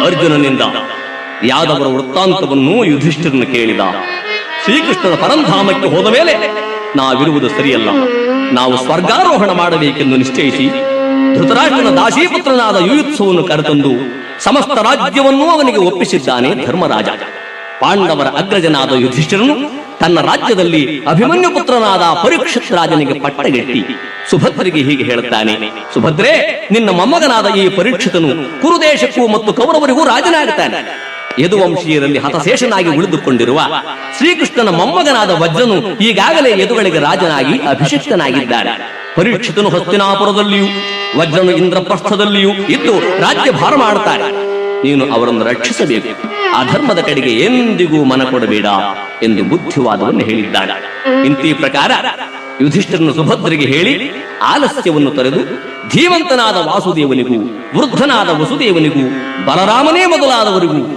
ಅರ್ಜುನನಿಂದ ಯಾದವರ ವೃತ್ತಾಂತವನ್ನು ಯುಧಿಷ್ಠಿರನು ಕೇಳಿದ ಶ್ರೀಕೃಷ್ಣನ ಪರಂಧಾಮಕ್ಕೆ ಹೋದ ಮೇಲೆ ನಾವಿರುವುದು ಸರಿಯಲ್ಲ ನಾವು ಸ್ವರ್ಗಾರೋಹಣ ಮಾಡಬೇಕೆಂದು ನಿಶ್ಚಯಿಸಿ ಧೃತರಾಷ್ಟ್ರನ ದಾಸೀಪುತ್ರನಾದ ಯುಯುತ್ಸವನ್ನು ಕರೆತಂದು ಸಮಸ್ತ ರಾಜ್ಯವನ್ನೂ ಅವನಿಗೆ ಒಪ್ಪಿಸಿದ್ದಾನೆ ಧರ್ಮರಾಜ ಪಾಂಡವರ ಅಗ್ರಜನಾದ ಯುಧಿಷ್ಠಿರನು ತನ್ನ ರಾಜ್ಯದಲ್ಲಿ ಅಭಿಮನ್ಯು ಪುತ್ರನಾದ ಪರೀಕ್ಷಿತ್ ರಾಜನಿಗೆ ಪಟ್ಟಗೆಟ್ಟಿ ಸುಭದ್ರಿಗೆ ಹೀಗೆ ಹೇಳುತ್ತಾನೆ ಸುಭದ್ರೆ ನಿನ್ನ ಮೊಮ್ಮಗನಾದ ಈ ಪರೀಕ್ಷಿತನು ಕುರುದೇಶಕ್ಕೂ ಮತ್ತು ಕೌರವರಿಗೂ ರಾಜನಾಗುತ್ತಾನೆ ಯದುವಂಶೀಯರಲ್ಲಿ ಹತಶೇಷನಾಗಿ ಉಳಿದುಕೊಂಡಿರುವ ಶ್ರೀಕೃಷ್ಣನ ಮೊಮ್ಮಗನಾದ ವಜ್ರನು ಈಗಾಗಲೇ ಯದುಗಳಿಗೆ ರಾಜನಾಗಿ ಅಭಿಷಿಕ್ತನಾಗಿದ್ದಾನೆ ಪರೀಕ್ಷಿತನು ಹಸ್ತಿನಾಪುರದಲ್ಲಿಯೂ ವಜ್ರನು ಇಂದ್ರಪ್ರಸ್ಥದಲ್ಲಿಯೂ ಇದ್ದು ರಾಜ್ಯ ಭಾರ ಮಾಡುತ್ತಾರೆ ನೀನು ಅವರನ್ನು ರಕ್ಷಿಸಬೇಕು ಅಧರ್ಮದ ಕಡೆಗೆ ಎಂದಿಗೂ ಮನ ಕೊಡಬೇಡ ಎಂದು ಬುದ್ಧಿವಾದವನ್ನು ಹೇಳಿದ್ದಾನೆ ಇಂತಿ ಪ್ರಕಾರ ಯುಧಿಷ್ಠರನು ಸುಭದ್ರಿಗೆ ಹೇಳಿ ಆಲಸ್ಯವನ್ನು ತೊರೆದು ಧೀಮಂತನಾದ ವಾಸುದೇವನಿಗೂ ವೃದ್ಧನಾದ ವಸುದೇವನಿಗೂ ಬಲರಾಮನೇ ಮೊದಲಾದವರಿಗೂ